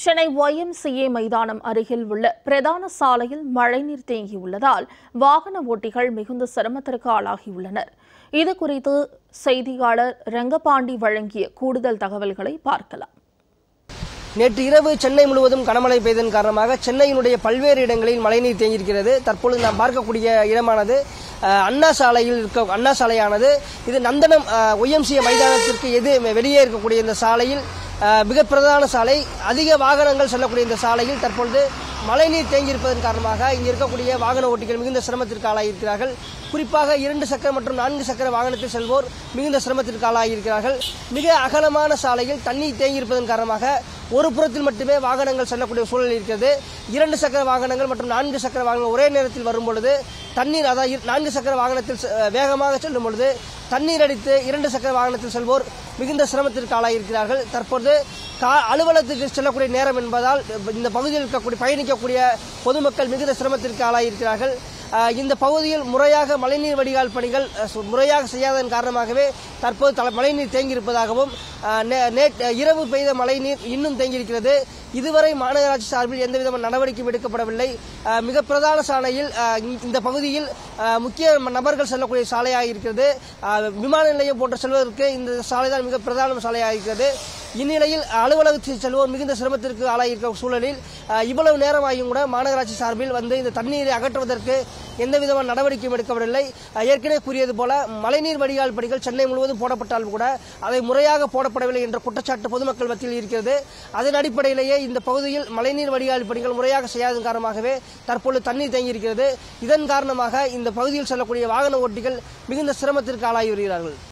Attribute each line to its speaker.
Speaker 1: Chennai YMCA மைதானம் அருகில் உள்ள பிரதான சாலையில் மழைநீர் தேங்கியுள்ளதால் வாகன ஓட்டிகள் மிகுந்த சிரமத்திற்கு ஆளாகியுள்ளனர் இது குறித்து செய்தியாளர் ரங்கபாண்டி வழங்கிய கூடுதல் தகவல்களை பார்க்கலாம்
Speaker 2: நேற்று இரவு சென்னை முழுவதும் கனமழை பெய்ததன் காரணமாக சென்னையினுடைய பல்வேறு இடங்களில் மழைநீர் தேங்கியிருக்கிறது தற்பொழுது நாம் பார்க்கக்கூடிய இடமானது அஹ், அண்ணா சாலையில் இருக்க அண்ணா சாலையானது இது நந்தனம் ஒய்எம்சிஏ மைதானத்திற்கு எது வெளியே இருக்கக்கூடிய இந்த சாலையில் அஹ், மிக பிரதான சாலை அதிக வாகனங்கள் செல்லக்கூடிய இந்த சாலையில் தற்பொழுது மழைநீர் தேங்கியிருப்பதன் காரணமாக இங்கு இருக்கக்கூடிய வாகன ஓட்டிகள் மிகுந்த சிரமத்திற்கு ஆளாகியிருக்கிறார்கள் குறிப்பாக இரண்டு சக்கர மற்றும் நான்கு சக்கர வாகனத்தில் செல்வோர் மிகுந்த சிரமத்திற்கு ஆளாகியிருக்கிறார்கள் மிக அகலமான சாலையில் தண்ணீர் தேங்கியிருப்பதன் காரணமாக ஒரு புறத்தில் மட்டுமே வாகனங்கள் செல்லக்கூடிய சூழல் இருக்கிறது இரண்டு சக்கர வாகனங்கள் மற்றும் நான்கு சக்கர வாகனங்கள் ஒரே நேரத்தில் வரும் பொழுது தண்ணீர் அதாவது இரு- நான்கு சக்கர வாகனத்தில் செ- வேகமாக செல்லும் பொழுது தண்ணீர் அடித்து இரண்டு சக்கர வாகனத்தில் செல்வோர் மிகுந்த சிரமத்திற்கு ஆளாகியிருக்கிறார்கள் தற்போது கா அலுவலகத்துக்கு செல்லக்கூடிய நேரம் என்பதால் இந்த பகுதியில் இருக்கக்கூடிய பயணிக்கக்கூடிய பொதுமக்கள் மிகுந்த சிரமத்திற்கு ஆளாகியிருக்கிறார்கள் அஹ், இந்த பகுதியில் முறையாக மழைநீர் வடிகால் பணிகள் அஹ், சு- முறையாக செய்யாததன் காரணமாகவே தற்போது தல- மழைநீர் தேங்கியிருப்பதாகவும் அஹ், நே- நேற்று இரவு பெய்த மழைநீர் இன்னும் தேங்கியிருக்கிறது இதுவரை மாநகராட்சி சார்பில் எந்த விதமான நடவடிக்கையும் எடுக்கப்படவில்லை அஹ், மிக பிரதான சாலையில் அஹ், இந்த- இந்த பகுதியில் அஹ், முக்கிய நபர்கள் செல்லக்கூடிய சாலையாக இருக்கிறது அஹ், விமான நிலையம் போன்ற செல்வதற்கு இந்த சாலை தான் மிக பிரதான சாலையாக இருக்கிறது இந்நிலையில் அலுவலகத்தில் செல்வோர் மிகுந்த சிரமத்திற்கு ஆளாகியிருக்கிற சூழலில் அஹ், இவ்வளவு நேரமாகியும் கூட மாநகராட்சி சார்பில் வந்து இந்த தண்ணீரை அகற்றுவதற்கு எந்த விதமான நடவடிக்கையும் எடுக்கவில்லை அஹ், ஏற்கனவே கூறியது போல மழைநீர் வடிகால் பணிகள் சென்னை முழுவதும் போடப்பட்டாலும் கூட அதை முறையாக போடப்படவில்லை என்ற குற்றச்சாட்டு பொதுமக்கள் மத்தியில் இருக்கிறது அதன் அடிப்படையிலேயே இந்த பகுதியில் மழைநீர் வடிகால் பணிகள் முறையாக செய்யாததன் காரணமாகவே தற்பொழுது தண்ணீர் தேங்கியிருக்கிறது இதன் காரணமாக இந்த பகுதியில் செல்லக்கூடிய வாகன ஓட்டிகள் மிகுந்த சிரமத்திற்கு ஆளாகி வருகிறார்கள்